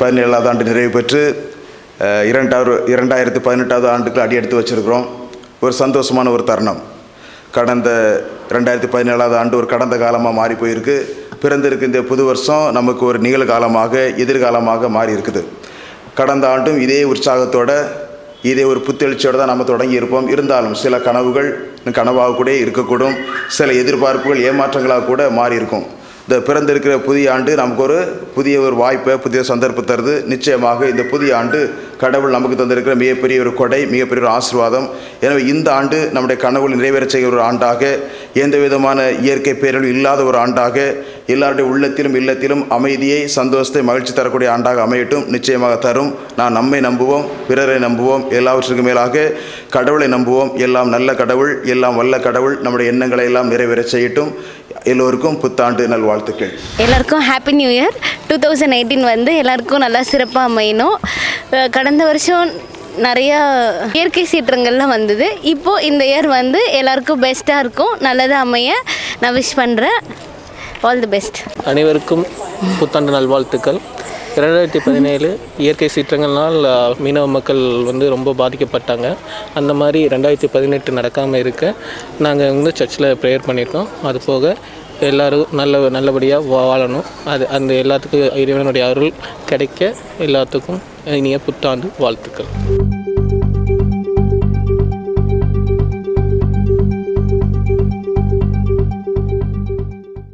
பதினேழாவது ஆண்டு நிறைவு பெற்று அஹ், இரண்டாவது இரண்டாயிரத்து பதினெட்டாவது ஆண்டுக்கு அடி எடுத்து வச்சிருக்கிறோம் ஒரு சந்தோஷமான ஒரு தருணம் கடந்த ரெண்டாயிரத்தி பதினேழாவது ஆண்டு ஒரு கடந்த காலமாக மாறி போயிருக்கு பிறந்திருக்கு இந்த புது வருஷம் நமக்கு ஒரு நிகழ்காலமாக எதிர்காலமாக மாறி இருக்குது கடந்த ஆண்டும் இதே உற்சாகத்தோட இதே ஒரு புத்தெழுச்சியோடு தான் நம்ம தொடங்கி இருப்போம் இருந்தாலும் சில கனவுகள் கனவாக கூட இருக்கக்கூடும் சில எதிர்பார்ப்புகள் ஏமாற்றங்களாக கூட மாறி இருக்கும் இந்த பிறந்திருக்கிற புதிய ஆண்டு நமக்கு ஒரு புதிய ஒரு வாய்ப்பை புதிய சந்தர்ப்பம் தருது நிச்சயமாக இந்த புதிய ஆண்டு கடவுள் நமக்கு தந்திருக்கிற மிகப்பெரிய ஒரு கொடை மிகப்பெரிய ஒரு ஆசீர்வாதம் எனவே இந்த ஆண்டு நம்முடைய கனவுகள் நிறைவேறச் செய்கிற ஒரு ஆண்டாக எந்த விதமான இயற்கை பேரழிவு இல்லாத ஒரு ஆண்டாக எல்லாருடைய உள்ளத்திலும் இல்லத்திலும் அமைதியை சந்தோஷத்தை மகிழ்ச்சி தரக்கூடிய ஆண்டாக அமையட்டும் நிச்சயமாக தரும் நான் நம்மை நம்புவோம் பிறரை நம்புவோம் எல்லாவற்றுக்கும் மேலாக கடவுளை நம்புவோம் எல்லாம் நல்ல கடவுள் எல்லாம் வல்ல கடவுள் நம்முடைய எண்ணங்களை எல்லாம் நிறைவேறச் செய்யட்டும் எல்லோருக்கும் புத்தாண்டு நல்வாழ்த்துக்கள் எல்லாருக்கும் happy new year two thousand eighteen வந்து எல்லாருக்கும் நல்லா சிறப்பாக அமையணும் அஹ் கடந்த வருஷம் நிறையா இயற்கை சீற்றங்கள்லாம் வந்தது இப்போது இந்த இயர் வந்து எல்லாருக்கும் பெஸ்ட்டாக இருக்கும் நல்லதாக அமைய நான் விஷ் பண்ணுறேன் ஆல் தி பெஸ்ட் அனைவருக்கும் புத்தாண்டு நல்வாழ்த்துக்கள் இரண்டாயிரத்தி பதினேழு இயற்கை சீற்றங்கள்னால் அஹ், மீனவ மக்கள் வந்து ரொம்ப பாதிக்கப்பட்டாங்க அந்த மாதிரி ரெண்டாயிரத்தி பதினெட்டு நடக்காமல் இருக்க நாங்கள் வந்து சர்ச்சில் ப்ரேயர் பண்ணியிருக்கோம் அது போக எல்லோரும் நல்ல நல்லபடியாக வாழணும் அது அந்த எல்லாத்துக்கும் இறைவனுடைய அருள் கிடைக்க எல்லாத்துக்கும் இனிய புத்தாண்டு வாழ்த்துக்கள்